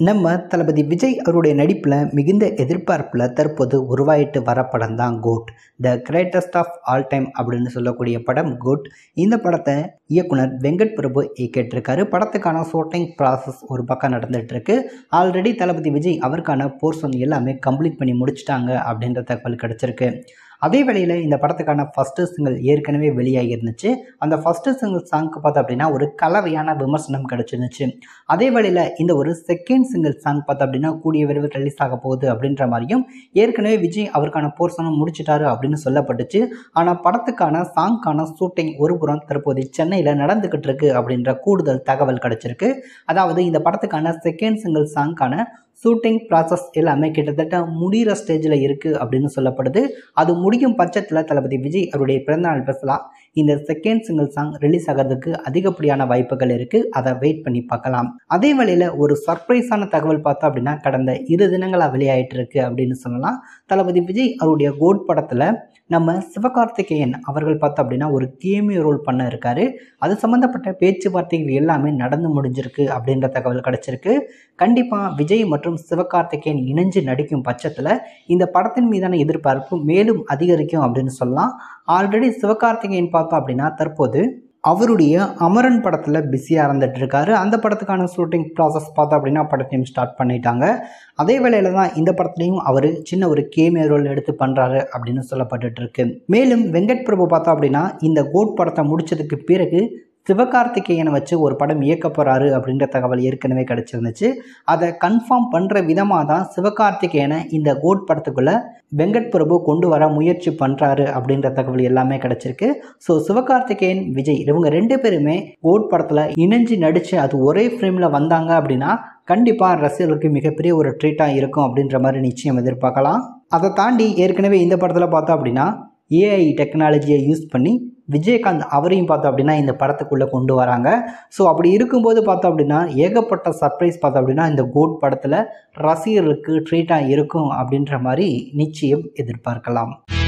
நம்ம தளபதி விஜய் அவருடைய நடிப்பில் மிகுந்த எதிர்பார்ப்பில் தற்போது உருவாயிட்டு வர படம் தான் GOAT the greatest of all time அப்படின்னு சொல்லக்கூடிய படம் கோட் இந்த படத்தை இயக்குனர் வெங்கட் பிரபு இயக்கிட்டிருக்காரு படத்துக்கான ஷூட்டிங் ப்ராசஸ் ஒரு பக்கம் நடந்துட்டு இருக்கு ஆல்ரெடி தளபதி விஜய் அவருக்கான போர்ஷன் எல்லாமே கம்ப்ளீட் பண்ணி முடிச்சிட்டாங்க அப்படின்ற தகவல் கிடச்சிருக்கு அதே வேளையில் இந்த படத்துக்கான ஃபஸ்ட்டு சிங்கிள் ஏற்கனவே வெளியாகி இருந்துச்சு அந்த ஃபஸ்ட்டு சிங்கிள் சாங்க்கு பார்த்தோம் அப்படின்னா ஒரு கலவையான விமர்சனம் கிடச்சிருந்துச்சு அதே வேளையில் இந்த ஒரு செகண்ட் சிங்கிள் சாங் பார்த்தோம் அப்படின்னா கூடிய விரைவில் ரிலீஸ் ஆக போகுது அப்படின்ற மாதிரியும் ஏற்கனவே விஜய் அவருக்கான போர்ஷனும் முடிச்சிட்டாரு அப்படின்னு சொல்லப்பட்டுச்சு ஆனால் படத்துக்கான சாங்க்கான ஷூட்டிங் ஒரு புறம் தற்போது சென்னையில் நடந்துக்கிட்டு இருக்கு அப்படின்ற கூடுதல் தகவல் கிடச்சிருக்கு அதாவது இந்த படத்துக்கான செகண்ட் சிங்கிள் சாங்க்கான ஷூட்டிங் ப்ராசஸ் எல்லாமே கிட்டத்தட்ட முடிகிற ஸ்டேஜில் இருக்குது அப்படின்னு சொல்லப்படுது அது முடியும் பட்சத்தில் தளபதி விஜய் அவருடைய பிறந்தநாள் ஸ்பெஷலாக இந்த செகண்ட் சிங்கிள் சாங் ரிலீஸ் ஆகிறதுக்கு அதிகப்படியான வாய்ப்புகள் இருக்குது அதை வெயிட் பண்ணி பார்க்கலாம் அதே வேளையில் ஒரு சர்ப்ரைஸான தகவல் பார்த்தோம் அப்படின்னா கடந்த இரு தினங்களாக வெளியாயிட்டு இருக்கு அப்படின்னு சொல்லலாம் தளபதி விஜய் அவருடைய கோட் படத்தில் நம்ம சிவகார்த்திகேயன் அவர்கள் பார்த்தோம் அப்படின்னா ஒரு கேமியோ ரோல் பண்ண இருக்காரு அது சம்மந்தப்பட்ட பேச்சுவார்த்தைகள் எல்லாமே நடந்து முடிஞ்சிருக்கு அப்படின்ற தகவல் கிடச்சிருக்கு கண்டிப்பாக விஜய் மற்றும் சிவகார்த்திகேயன் இணைஞ்சு நடிக்கும் பட்சத்தில் இந்த படத்தின் மீதான எதிர்பார்ப்பு மேலும் அதிகரிக்கும் அப்படின்னு சொல்லலாம் ஆல்ரெடி சிவகார்த்திகேயன் பார்த்தோம் அப்படின்னா தற்போது அவருடைய அமரன் படத்தில் பிஸியாக இருந்துட்டு இருக்காரு அந்த படத்துக்கான ஷூட்டிங் ப்ராசஸ் பார்த்தோம் அப்படின்னா படத்தையும் ஸ்டார்ட் பண்ணிட்டாங்க அதே வேளையில் தான் இந்த படத்துலையும் அவர் சின்ன ஒரு கேமியோ ரோல் எடுத்து பண்ணுறாரு அப்படின்னு சொல்லப்பட்டுட்டு இருக்கு மேலும் வெங்கட் பிரபு பார்த்தோம் அப்படின்னா இந்த கோட் படத்தை முடிச்சதுக்கு பிறகு சிவகார்த்திகேயனை வச்சு ஒரு படம் இயக்க போகிறாரு அப்படின்ற தகவல் ஏற்கனவே கிடச்சிருந்துச்சு அதை கன்ஃபார்ம் பண்ணுற விதமாக தான் சிவகார்த்திகேயனை இந்த கோட் படத்துக்குள்ளே வெங்கட் பிரபு கொண்டு வர முயற்சி பண்ணுறாரு அப்படின்ற தகவல் எல்லாமே கிடச்சிருக்கு ஸோ சிவகார்த்திகேயன் விஜய் இவங்க ரெண்டு பேருமே கோட் படத்தில் இணைஞ்சு நடித்து அது ஒரே ஃப்ரேமில் வந்தாங்க அப்படின்னா கண்டிப்பாக ரசிகர்களுக்கு மிகப்பெரிய ஒரு ட்ரீட்டாக இருக்கும் அப்படின்ற மாதிரி நிச்சயம் எதிர்பார்க்கலாம் அதை தாண்டி ஏற்கனவே இந்த படத்தில் பார்த்தோம் அப்படின்னா ஏஐ டெக்னாலஜியை யூஸ் பண்ணி விஜயகாந்த் அவரையும் பார்த்தோம் அப்படின்னா இந்த படத்துக்குள்ளே கொண்டு வராங்க ஸோ அப்படி இருக்கும்போது பார்த்தோம் அப்படின்னா ஏகப்பட்ட சர்ப்ரைஸ் பார்த்தோம் அப்படின்னா இந்த கோட் படத்தில் ரசிகர்களுக்கு ட்ரீட்டாக இருக்கும் அப்படின்ற மாதிரி நிச்சயம் எதிர்பார்க்கலாம்